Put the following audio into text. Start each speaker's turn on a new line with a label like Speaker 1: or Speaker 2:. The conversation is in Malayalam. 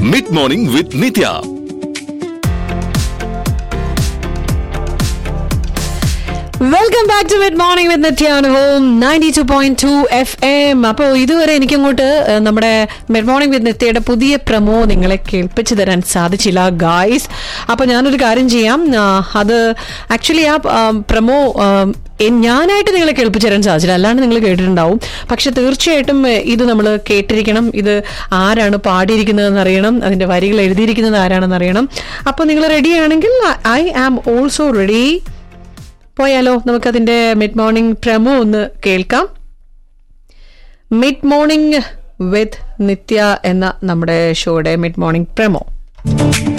Speaker 1: mid morning with Nithya
Speaker 2: welcome back to mid morning with നിത്യാണ് home ninety two point two F M അപ്പോൾ ഇതുവരെ എനിക്കങ്ങോട്ട് ഏഹ്, നമ്മുടെ മിഡ് മോർണിംഗ് വിത്ത് നിത്യയുടെ പുതിയ പ്രമോ നിങ്ങളെ കേൾപ്പിച്ചു തരാൻ സാധിച്ചില്ല ഗായ്സ് അപ്പോൾ ഞാനൊരു കാര്യം ചെയ്യാം ആ, അത് ആക്ച്വലി ആ പ്രമോ ഞാനായിട്ട് നിങ്ങളെ കേൾപ്പിച്ചു തരാൻ സാധിച്ചില്ല അല്ലാണ്ട് നിങ്ങൾ കേട്ടിട്ടുണ്ടാവും പക്ഷെ തീർച്ചയായിട്ടും ഏഹ്, ഇത് നമ്മൾ കേട്ടിരിക്കണം ഇത് ആരാണ് പാടിയിരിക്കുന്നതെന്ന് അറിയണം അതിന്റെ വരികൾ എഴുതിയിരിക്കുന്നത് ആരാണെന്ന് അറിയണം അപ്പോൾ നിങ്ങൾ റെഡി ആണെങ്കിൽ ഐ ആം ഓൾസോ റെഡി പോയാലോ നമുക്കതിന്റെ മിഡ് മോർണിംഗ് പ്രമോ ഒന്ന് കേൾക്കാം മിഡ് മോർണിംഗ് വിത്ത് നിത്യ എന്ന നമ്മുടെ ഷോയുടെ മിഡ് മോർണിംഗ് പ്രമോ